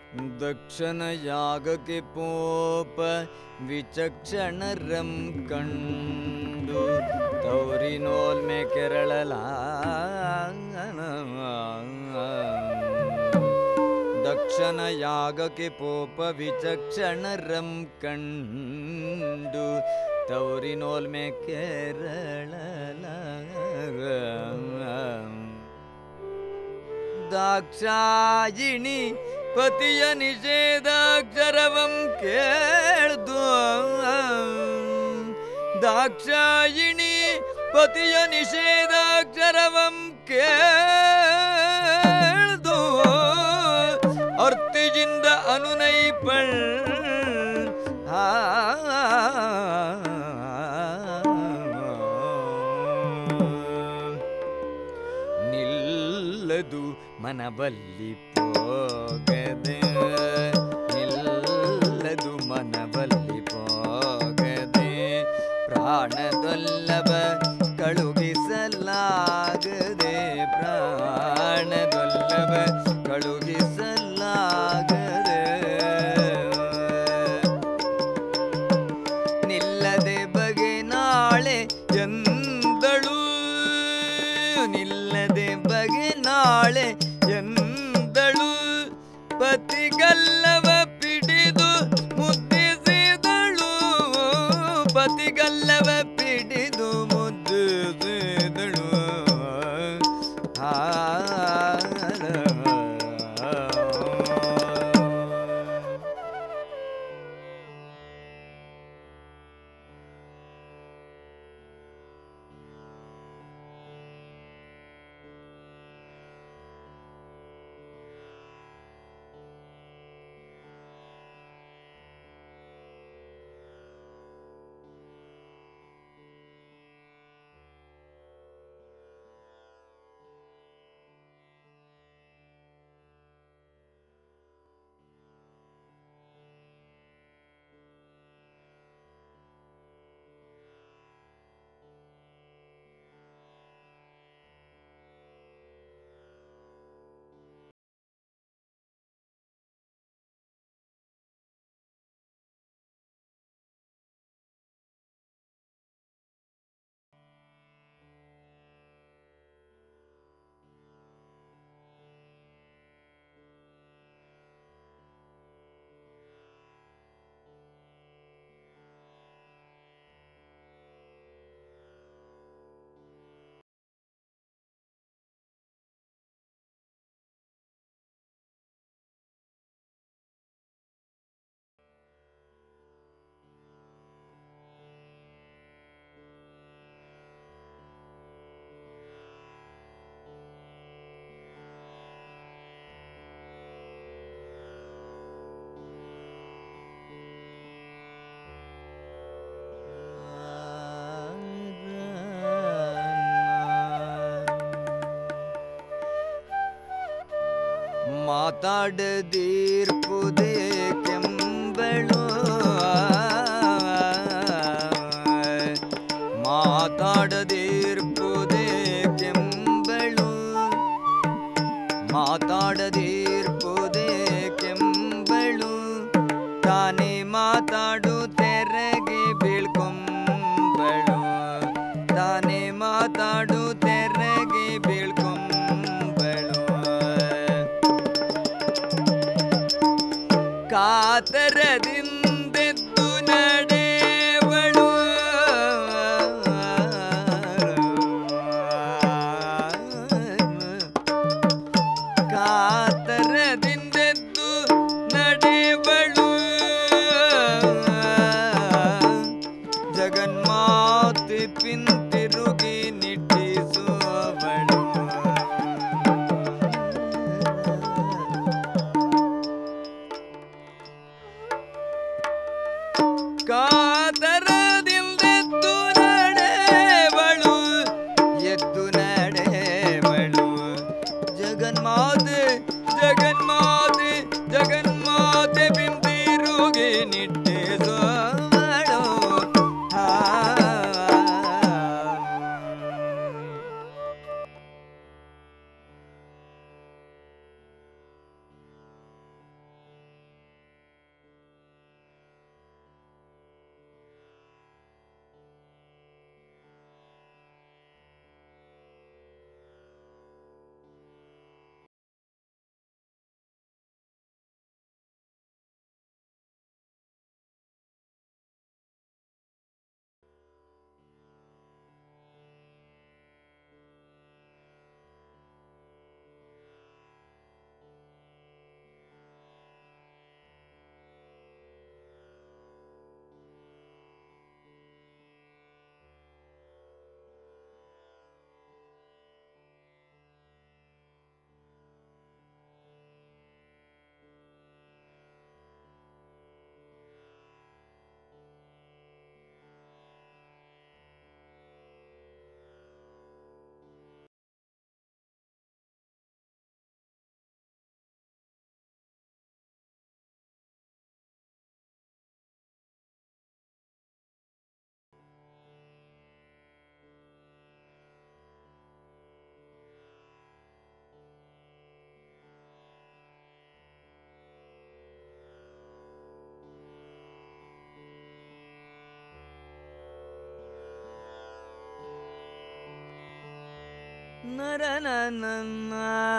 ದಕ್ಷನ ಯಾಗಕ್ಕೆ ಪೋಪ ವಿಚಕ್ಷಣರಂ ಕಂಡು ತೌರಿನೋಲ್ಮೆ ಕೆರಳಲ ದಕ್ಷನ ಯಾಗಕ್ಕೆ ಪೋಪ ವಿಚಕ್ಷಣರಂ ಕಂಡು ತೌರಿನೋಲ್ಮೆ ಕೇರಳಲ ದಾಕ್ಷಾಯಿಣಿ ಪತಿಯ ನಿಷೇಧಾಕ್ಷರವಂ ಕೇಳ್ದು ದಾಕ್ಷಾಯಿಣಿ ಪತಿಯ ನಿಷೇಧಾಕ್ಷರವಂ ಕೇಳ್ದು ಅರ್ತಿಜಿಂದ ಅನುನೈಪಳ್ ಆ ನಿಲ್ಲದು ಮನಬಲ್ಲಿ ಪೋಗದೆ ನಿಲ್ಲದು ಮನಬಲ್ಲಿ ಪೋಗದೆ ಪ್ರಾಣದೊಲ್ಲಭ ಕಳುಹಿಸಲಾಗದೆ ಪ್ರಾಣದೊಲ್ಲಭ ಕಳುಹಿಸಲಾಗದೆ ನಿಲ್ಲದೆ ಬಗೆ ನಾಳೆ ಎಂದಳು ನಿಲ್ಲದೆ ಬಗೆ ನಾಳೆ ಎಂದಳು ಪತಿಗಲ್ಲವ ಪಿಡಿದು ಮುದ್ದಿಸಿದಳು ಪತಿಗಲ್ಲವ ಪಿಡಿದು ಮುದ್ದಿಸಿದಳು ಆ ಮಾತಾಡದಿರ್ಪುದೇ ಕೆಂಬಳು ಮಾತಾಡದಿರ್ಪುದೇ ಕೆಂಬಳು ಮಾತಾಡದಿರ್ಪುದೇ ಕೆಂಬಳು ತಾನೇ ಮಾತಾಡು ತೆರೆಗೆ ಬೀಳ್ಕೊಂಬಳು ತಾನೇ ಮಾತಾಡು ತೆರೆಗೆ ಬೀಳ್ಕೊಂಬಳು ಕಾತರದಿಂದೆದ್ದು ನಡೆವಳು ಕಾತರದಿಂದೆದ್ದು ನಡೆವಳು ಜಗನ್ಮಾತೆ ಪಿಂತಿರುಗಿ ನಿಟ್ಟಿಸುವವಳು ನರ ನನ್ನ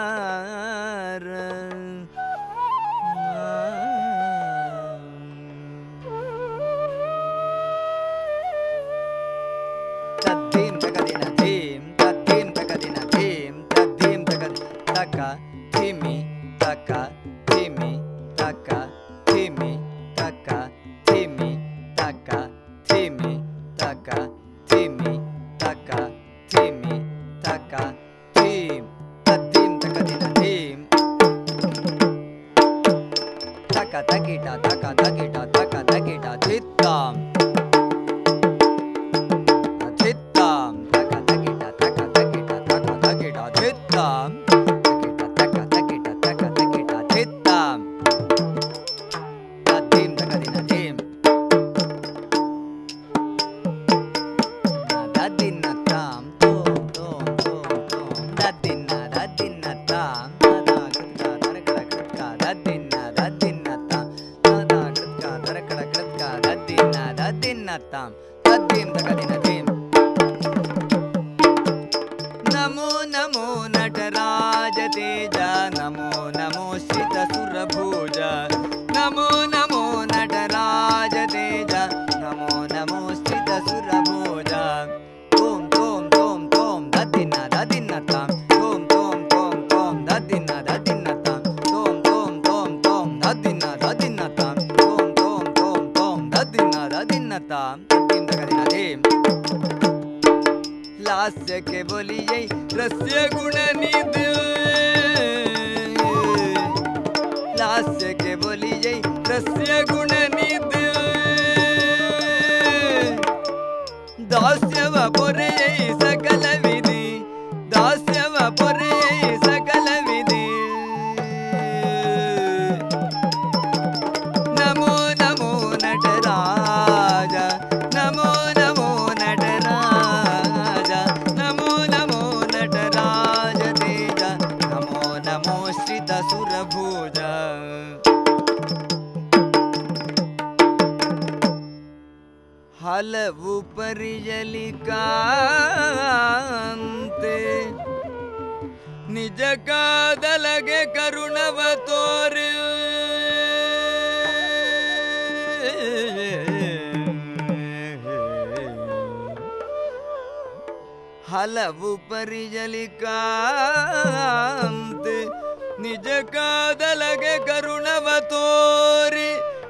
ತದ್ದೀಂ ತಗದಿನ ಧೀಂ ತದ್ದೀಂ ತಗದಿನ ಧೀಂ ತದ್ದೀಂ ತಗದ ತಕ ಧಿಮಿ ತಕ ಧಿಮಿ ತಕ ಧಿಮಿ ತಕ ಧಿಮಿ ತಕ ಧಿಮಿ ತಕ ಧಿಮಿ ತಕ ಧಿಮಿ ತಕ ಧೀಂ ತದ್ದೀಂ ತಗದಿನ ಧೀಂ ತಕ ತಕಿಟ ತಕ ತಕಿಟ ತಕ ತಕಿಟ ಧಿತ್ತಾಂ ಧಿತ್ತಾಂ ತಕ ತಕಿಟ ತಕ ತಕಿಟ ತಕ ತಕಿಟ ಧಿತ್ತಾಂ ತಕಿಟ ತಕ ತಕಿಟ ತಕ ತಕಿಟ ಧಿತ್ತಾಂ ತದ್ದೀಂ ತಕದಿನ ಧೀಂ ದದ್ದಿನ ತಾಂ ತೋಂ ತೋಂ ತೋಂ ತೋಂ ದದ್ದಿನ ದದ್ದಿನ ತಾಂ ತದ ಕೃತ್ಕ ತರಕಡ ಕೃತ್ಕ ದದ್ದಿನ ದದ್ದಿನ ತಾಂ ತದ ಕೃತ್ಕ ತರಕಡ ಕೃತ್ಕ ದದ್ದಿನ ದದ್ದಿನ ತಾಂ ತದ್ದೀಂ ತಕದಿನ ಧೀಂ ನಮೋ ನಮೋ ನಟರಾಜ ತೇಜ ನಮೋ ನಮೋ ಶ್ರಿತ ಸುರಭೋಜ ನಮೋ ನಮೋ ನಟರಾಜ ತೇಜ ನಮೋ ನಮೋ ಶ್ರಿತ ಸುರಭೋಜ ಓಂ ತೋಂ ತೋಂ ತೋಂ ದದ್ದಿನ ದದ್ದಿನ ತಾಂ ತೋಂ ತೋಂ ತೋಂ ತೋಂ ದದ್ದಿನ ದದ್ದಿನ ತಾಂ ತೋಂ ತೋಂ ತೋಂ ತೋಂ ದದ್ದಿನ ದದ್ದಿನ ತಾಂ ತೋಂ ತೋಂ ತೋಂ ತೋಂ ದದ್ದಿನ ದದ್ದಿನ ತಾಂ ತದ್ದಿಂ ತಗದಿನ ಧೀಂ ಲಾಸ್ಯಕ್ಕೆ ಬಲಿಯೈ ರಸ್ಯ ಗುಣ ನಿಧಿ ಲಾಸ್ಯಕ್ಕೆ ಬಲಿಯೈ ರಸ್ಯ ಗುಣ ನಿಧಿ ದಾಸ್ಯವ ಪೊರೆಯೈ ಸಕಲ ವಿಧಿ ದಾಸ್ಯವ ಪೊರೆಯೈ ಸಕಲ ವಿಧಿ ನಮೋ ನಮೋ ನಟರಾಜ ನಮೋ ನಮೋ ನಟರಾಜ ನಮೋ ನಮೋ ನಟರಾಜ ತೇಜ ನಮೋ ನಮೋ ಶ್ರಿತ ಸುರಭೋಜ ಹಲವು ಪರಿಯಲಿ ಕಾಂತೆ ನಿಜ ಕಾದಲಗೆ ಕರುಣವ ತೋರಿ ಹಲವು ಪರಿಯಲಿ ಕಾಂತೆ ನಿಜ ಕಾದಲಗೆ ಕರುಣವ ತೋರಿ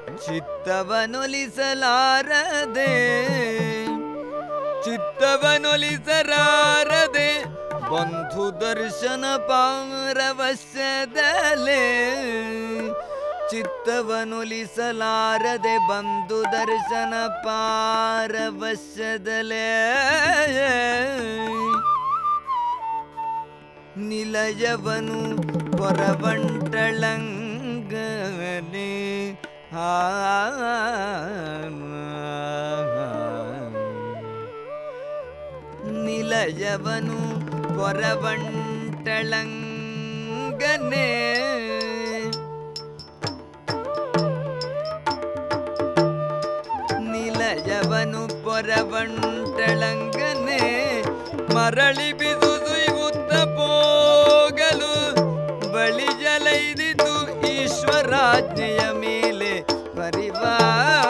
ಚಿತ್ತವನೊಲಿಸಲಾರದೆ ಚಿತ್ತವನೊಲಿಸಲಾರದೆ ಬಂಧು ದರ್ಶನ ಪಾರವಶ್ಯದಲೆ ಚಿತ್ತವನೊಲಿಸಲಾರದೆ ಬಂಧು ದರ್ಶನ ಪಾರವಶ್ಯದಲೆ ನಿಲಯವನು ಕೊರವಂಟಳಂಗನೆ ಆ ನಿಲಯವನು ಕೊರವಂಟಳಂಗನೆ ನಿಲಯವನು ಪೊರವಂಟಳಂಗನೆ ಮರಳಿ ಬಿದುದು ಇವುತ್ತ ಪೋಗಲು ಬಳಿ ಜಲೈದಿತು ಈಶ್ವರಾಜ್ಞೆಯ ಮೇಲೆ ಪರಿವಾರ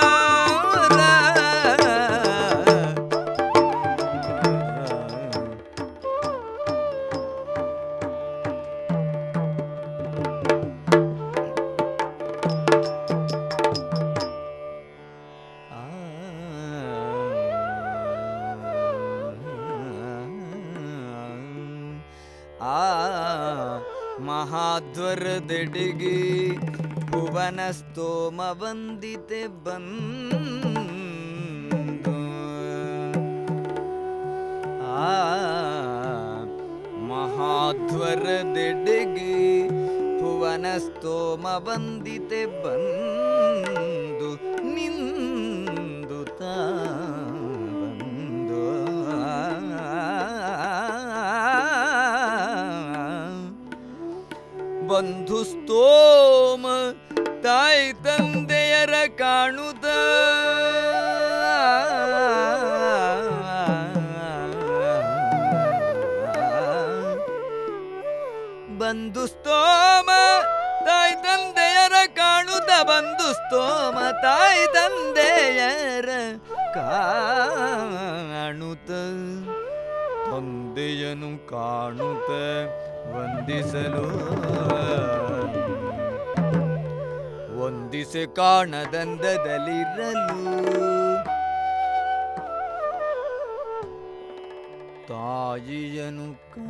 ಆ ಮಹಾಧ್ವರದೆಡೆಗೆ ಭುವನ ಸ್ತೋಮ ವಂದಿತೆ ಬಂದು ಆ ಮಹಾಧ್ವರದೆಡೆಗೆ ಭುವನ ಸ್ತೋಮ ವಂದಿತೆ ಬಂದು ನಿಂದು ಬಂದು ಬಂಧು ಸ್ತೋಮ ತಾಯಿ ತಂದೆಯರ ಕಾಣುತ್ತ ಬಂದು ಸ್ತೋಮ ತಾಯಿ ತಂದೆಯರ ಕಾಣುತ್ತ ಬಂದು ಸ್ತೋಮ ತಾಯಿ ತಂದೆಯರ ಕಾಣುತ್ತ ತಂದೆಯನು ಕಾಣುತ್ತ ವಂದಿಸಲು ವಂದಿಸೆ ಕಾಣದಂದದಲ್ಲಿರಲು ತಾಯಿಯನು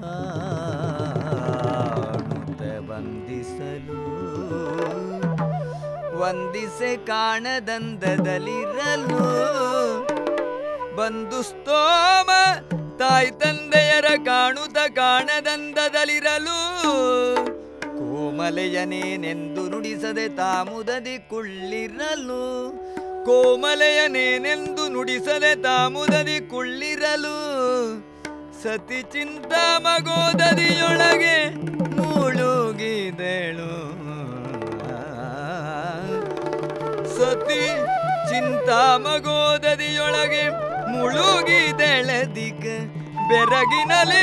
ಕಾಣುತ್ತ ವಂದಿಸಲು ವಂದಿಸೆ ಕಾಣದಂದದಲ್ಲಿರಲು ಬಂದು ಸ್ತೋಮ ತಾಯಿ ತಂದೆಯರ ಕಾಣುತ್ತ ಕಾಣದಂದದಲ್ಲಿರಲು ಕೋಮಲೆಯನೇನೆಂದು ನುಡಿಸದೆ ತಾಮುದದಿ ಕುಳ್ಳಿರಲು ಕೋಮಲೆಯನೇನೆಂದು ನುಡಿಸದೆ ತಾಮುದದಿ ಕುಳ್ಳಿರಲು ಸತಿ ಚಿಂತ ಮಗೋದದಿಯೊಳಗೆ ಮುಳುಗಿದೆಳು ಸತಿ ಚಿಂತಾ ಮಗೋದದಿಯೊಳಗೆ ಮುಳುಗಿದೆಳದಿಗ ಬೆರಗಿನಲೇ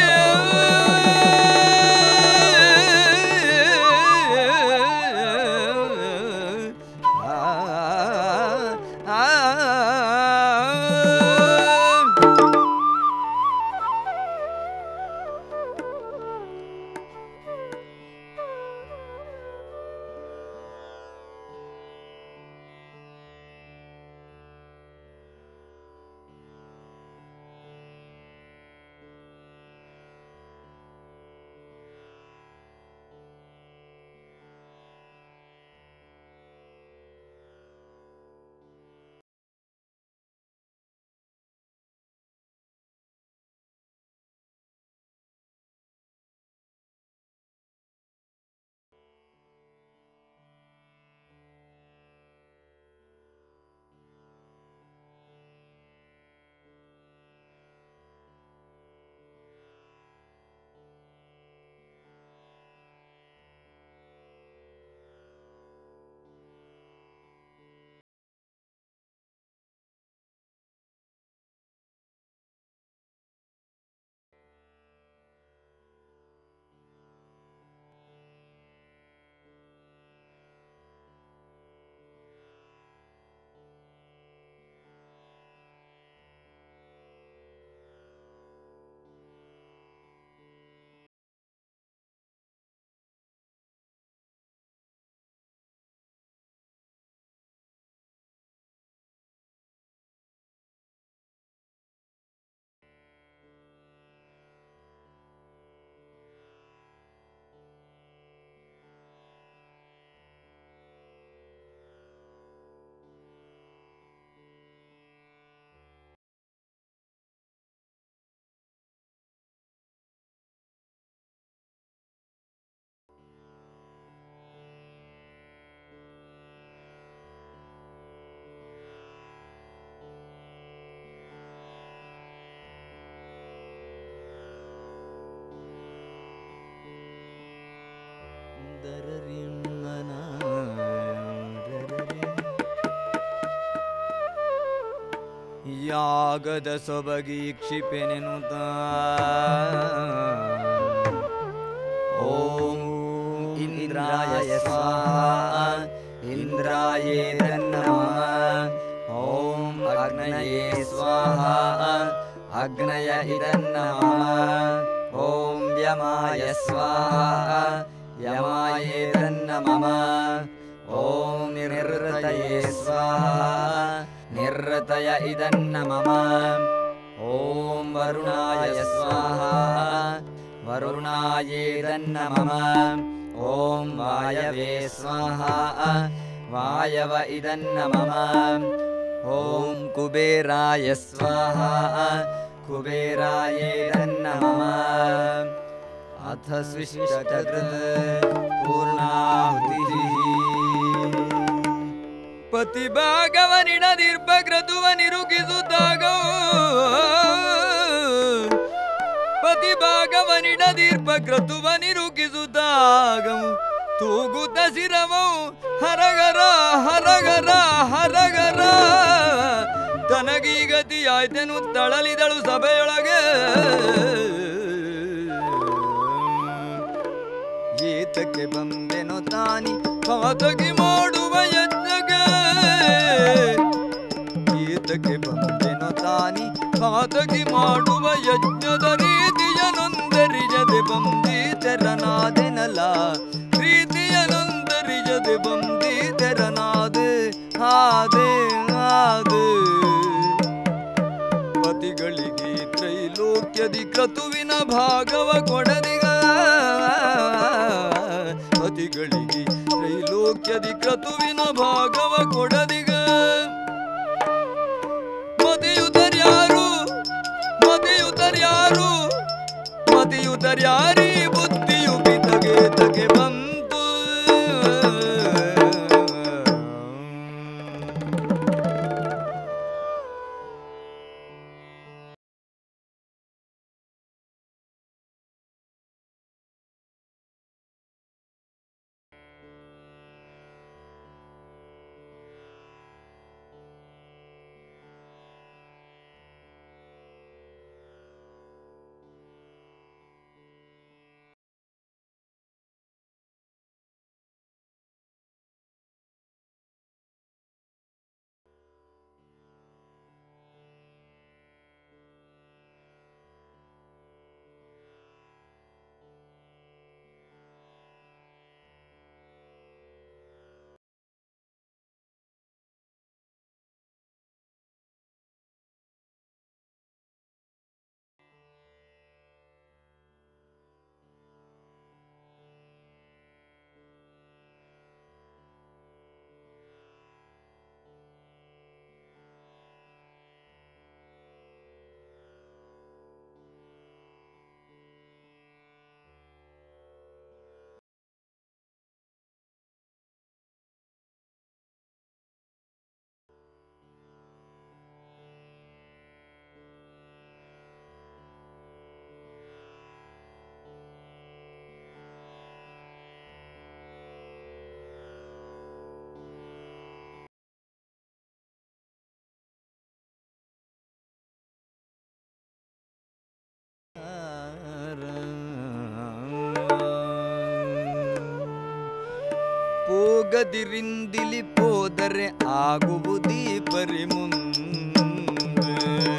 ಯಾಗದ ಸೊಬಗಿ ಕ್ಷಿಪೆನೆನುತ ಓಂ ಇಂದ್ರಾಯ ಸ್ವಾಹ ಇಂದ್ರಾಯೇ ನಮಃ ಓಂ ಅಗ್ನಯೇ ಸ್ವಾಹ ಅಗ್ನಯ ಇದನ್ನಮಃ ಓಂ ಯಮಾಯ ಸ್ವಾಹ ಯಮಾಯೇ ನಮಃ ಓಂ ನಿರ್ಋತಯೇ ಸ್ವಾಹ ನಿರ್ಋತಯ ಇದನ್ನ ಮಮ ಓಂ ವರುಣಾಯ ಸ್ವಾಹ ವರುಣಾಯೇದನ್ನ ಮಮ ಓಂ ವಾಯವೇ ಸ್ವಾಹ ವಾಯವ ಇದನ್ನ ಮಮ ಓಂ ಕುಬೇರಾಯ ಸ್ವಾಹ ಕುಬೇರಾಯೇದನ್ನ ಮಮ ಅಥ ಸ್ವಿಷ್ಟಕೃತ್ ಪೂರ್ಣಾಹುತಿಃ ಪತಿಭಾಗವನಿಡದಿರ್ಭಗ್ರತುವ ನಿರುಗಿಸುತ್ತಾಗ ಪತಿಭಾಗವನಿಡದಿರ್ಭಗ್ರತುವ ನಿರುಗಿಸುತ್ತಾಗ ತೂಗುತ್ತ ಶಿರವೌ ಹರಗರ ಹರಗರ ಹರಗರ ತನಗೀಗತಿಯಾಯ್ತೆನು ತಳಲಿದಳು ಸಭೆಯೊಳಗೆ ಈತಕ್ಕೆ ಬಂದೆನು ತಾನಿ ಪಾತಕಿ ಮಾಡುವ ಯಜ್ಞಗೆ ಈತಕ್ಕೆ ಬಂದೆನು ತಾನಿ ಪಾತಕಿ ಮಾಡುವ ಯಜ್ಞದ ರೀತಿಯ ನೊಂದರಿಜದೆ ಬಂದೀತೆರನಾದೆನಲ ಪ್ರೀತಿಯ ನೊಂದರಿಜದೆ ಬಂದೀತೆರನಾದೆ ಹಾದೆ ಹಾದೆ ಪತಿಗಳಿಗೆ ತ್ರೈಲೋಕ್ಯದಿ ಕ್ರತುವಿನ ಭಾಗವ ಕೊಡದಿಗ ಪತಿಗಳಿಗೆ ತ್ರೈಲೋಕ್ಯದಿ ಕ್ರತುವಿನ ಭಾಗವ ಕೊಡದಿಗ ಮತಿಯುತರ್ಯಾರು ಮತಿಯುತರ್ಯಾರು ಮತಿಯುತರ್ಯಾರಿ ಬುದ್ಧಿಯು ಪಿತಗೆ ತಗೆ ಬಂತು ಹೋಗದಿರಿಂದಿಲಿ ಹೋದರೆ ಆಗುವುದೀ ಪರಿ ಮುಂದೆ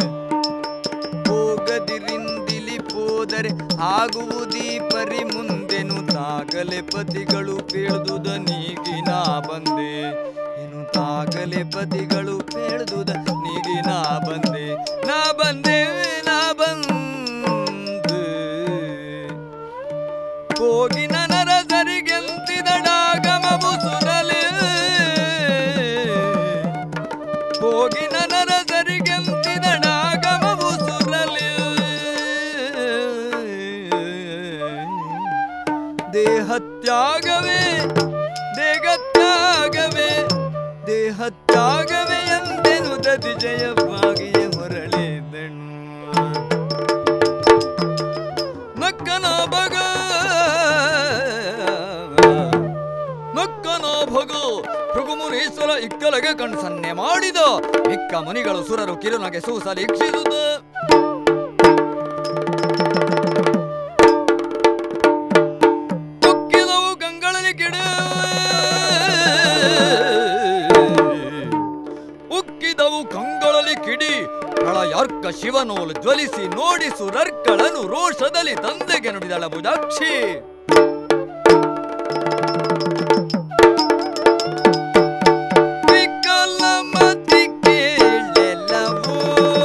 ಹೋಗದಿರಿಂದಿಲಿ ಹೋದರೆ ಆಗುವುದೀ ಪರಿ ಮುಂದೆನು ತಾಗಲೆ ಪತಿಗಳು ಪೇಳ್ದುದ ನೀಗಿನ ಬಂದೆ ಇನ್ನು ತಾಗಲೆ ಪತಿಗಳು ಪೇಳ್ದುದ ನೀಗಿನ ಬಂದೆ ನಾ ಬಂದೆ ನಾ ಬಂದೆ ಹೋಗಿನ ನರಸರಿಗೆಂತಿದಡಾಗಮವು ಸುರಲೆ ಹೋಗಿನ ನರಸರಿಗೆಂತಿದಡಾಗಮವು ಸುರಲೆ ದೇಹತ್ಯಾಗವೇ ದೇಗತ್ಯಾಗವೇ ದೇಹತ್ಯಾಗವೇ ಎಂದೆನು ದತಿ ಜಯವಾಗಿಯೇ ಹೊರಳಿದೆನು ನಕ್ಕನ ಭಗ ನಕ್ಕನ ಭಗ ಭೃಗುಮುನೀಶ್ವರ ಇಕ್ಕಲಗೆ ಕಣ್ಸನ್ನೆ ಮಾಡಿದ ಮಿಕ್ಕ ಮುನಿಗಳು ಸುರರು ಕಿರುನಗೆ ಸೂಸಲೀಕ್ಷಿಸುತ್ತ ಉಕ್ಕಿದವು ಗಂಗಳಲ್ಲಿ ಗಿಡ ಉಕ್ಕಿದವು ಕಂಗಳಲ್ಲಿ ಕಿಡಿ ಪ್ರಳಯಾರ್ಕ ಶಿವನೋಲು ಜ್ವಲಿಸಿ ನೋಡಿ ಸುರರ್ಕಳನು ರೋಷದಲ್ಲಿ ತಂದೆಗೆ ನುಡಿದಳ ಬುಜಾಕ್ಷಿ ವಿಕಲಮತಿ ಕೇಳೆಲ್ಲವೋ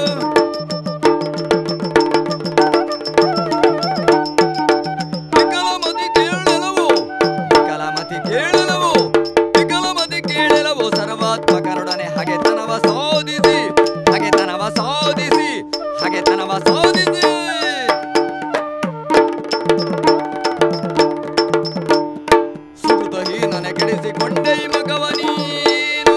ವಿಕಲಮತಿ ಕೇಳಲವು ವಿಕಲಮತಿ ಕೇಳಲವು ವಿಕಲಮತಿ ಕೇಳಲವು ಸರ್ವಾತ್ಮಕರೊಡನೆ ಹಗೆತನವ ಸಾಧಿಸಿ ಹಗೆತನವ ಸಾಧಿಸಿ ಹಗೆತನವ ಸಾಧಿಸಿ ಸುಕೃತಹೀನನ ಕೆಡಿಸಿಕೊಂಡೆ ಈ ಮಗವನೀನು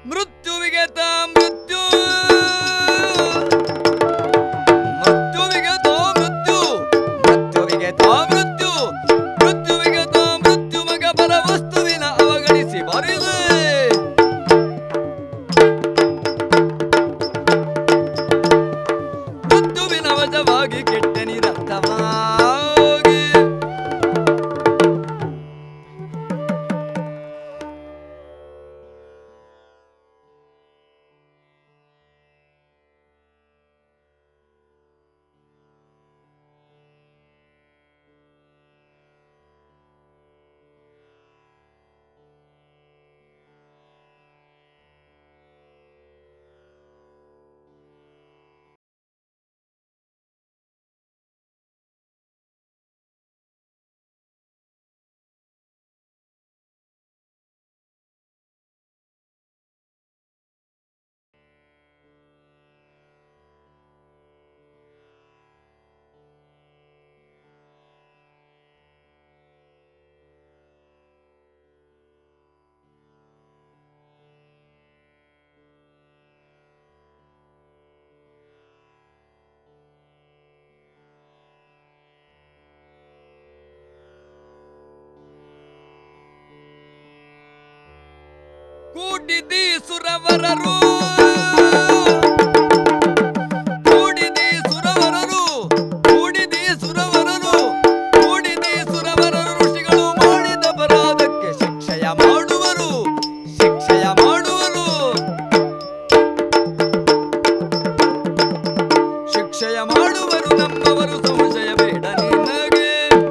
ಮೃತ್ಯುವಿಗೆ ತಾ ಮೃತ್ಯು ಮೃತ್ಯುವಿಗೆ ತಾ ಮೃತ್ಯು ಮೃತ್ಯುವಿಗೆ ತಾ ಮೃತ್ಯು ಮೃತ್ಯುವಿಗೆ ತಾ ಮೃತ್ಯು ಮಗ ಪರ ವಸ್ತುವಿನ ಅವಗಣಿಸಿ ಬರಿದೆ ಮೃತ್ಯುವಿನ ವಶವಾಗಿ ಕೆಟ್ಟ ನಿರರ್ಥವಾಗಿ ಕೂಡಿದಿ ಸುರವರರು ಕೂಡಿದಿ ಸುರವರರು ಕೂಡಿದಿ ಸುರವರರು ಕೂಡಿದಿ ಸುರವರರು ಋಷಿಗಳು ಮಾಡಿದ ಅಪರಾಧಕ್ಕೆ ಶಿಕ್ಷೆಯ ಮಾಡುವರು ಶಿಕ್ಷೆಯ ಮಾಡುವರು ಶಿಕ್ಷೆಯ ಮಾಡುವರು ನಮ್ಮವರು ಸಂಶಯ ಬೇಡ ನಿನಗೆ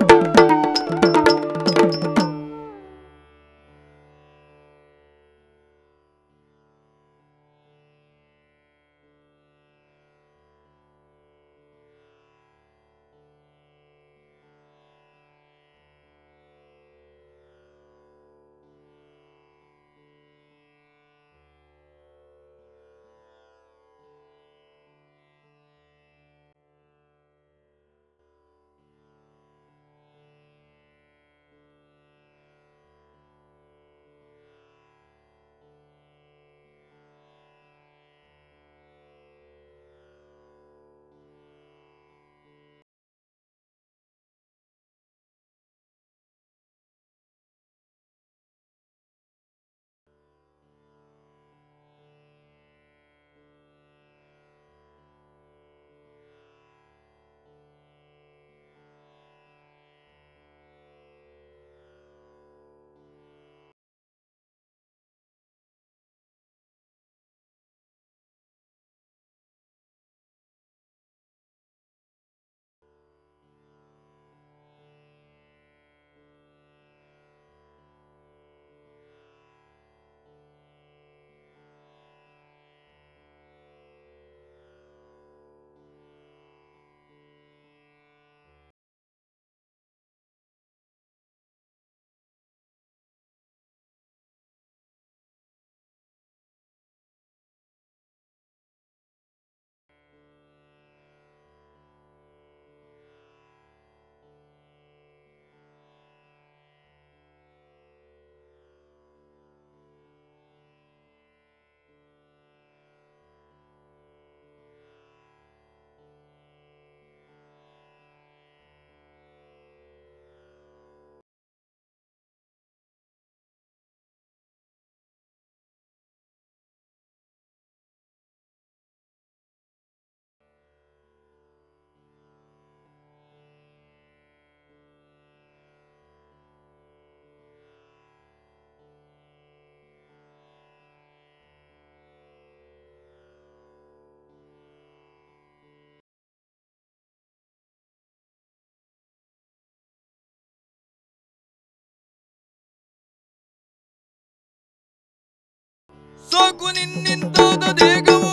ಸೋಕು ನಿನ್ನಿಂದಾದ ದೇಗವು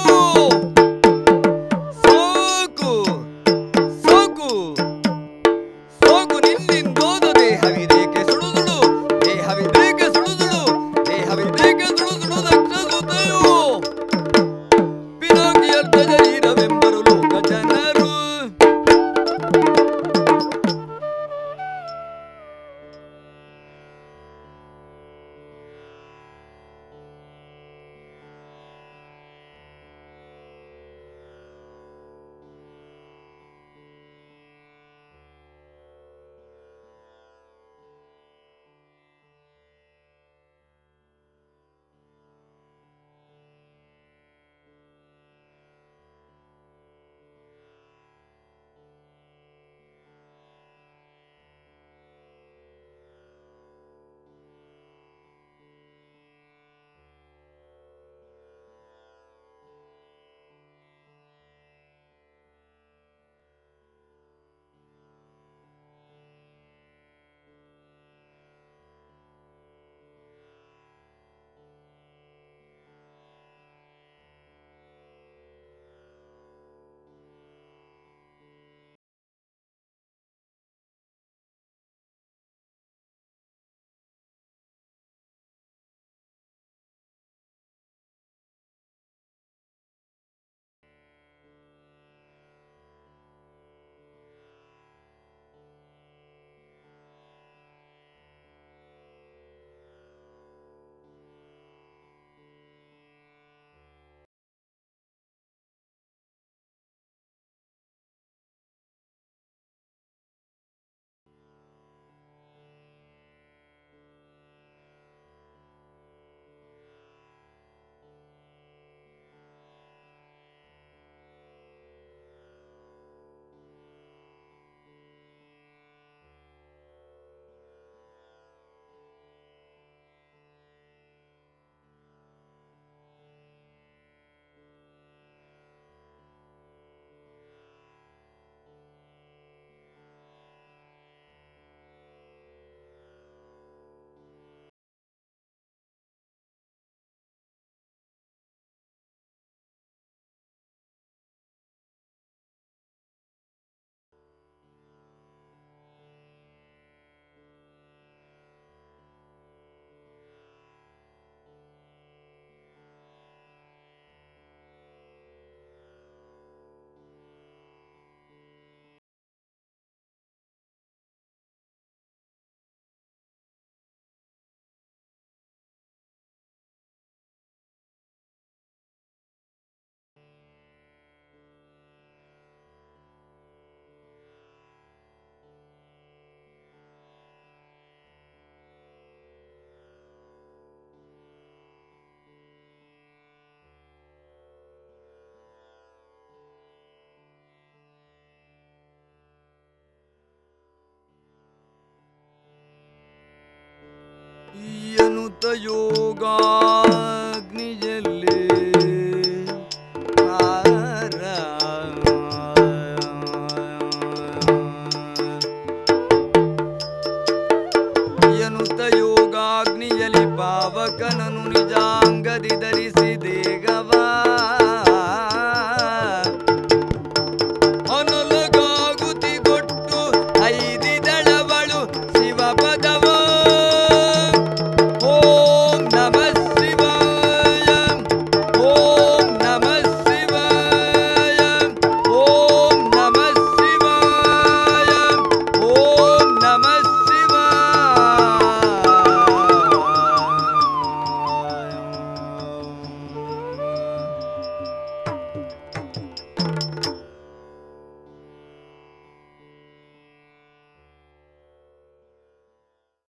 ಸೋಕು ಸೋಕು ಸೋಕು ನಿನ್ನಿಂದೋದ ದೇಹವಿದೇಕೆ ಸುಡುದುಡು ದೇಹವಿದೇಕೆ ಸುಡುದುಡು ದೇಹವಿದೇಕೆ ಸುಡುದುಡು ದಕ್ಷಸುತೆಯು ಪಿನಾಕಿಯರ್ಥ ಶರೀರವೆಂಬರು ಲೋಕ ಜನರು ಎನ್ನುತ್ತ ಯೋಗಾಗ್ನಿಯಲ್ಲಿ ಆರ ಎನ್ನುತ್ತ ಯೋಗಾಗ್ನಿಯಲ್ಲಿ ಪಾವಕನನು ನಿಜಾಂಗದಿ ಧರಿಸಿ ದೇಗವಾ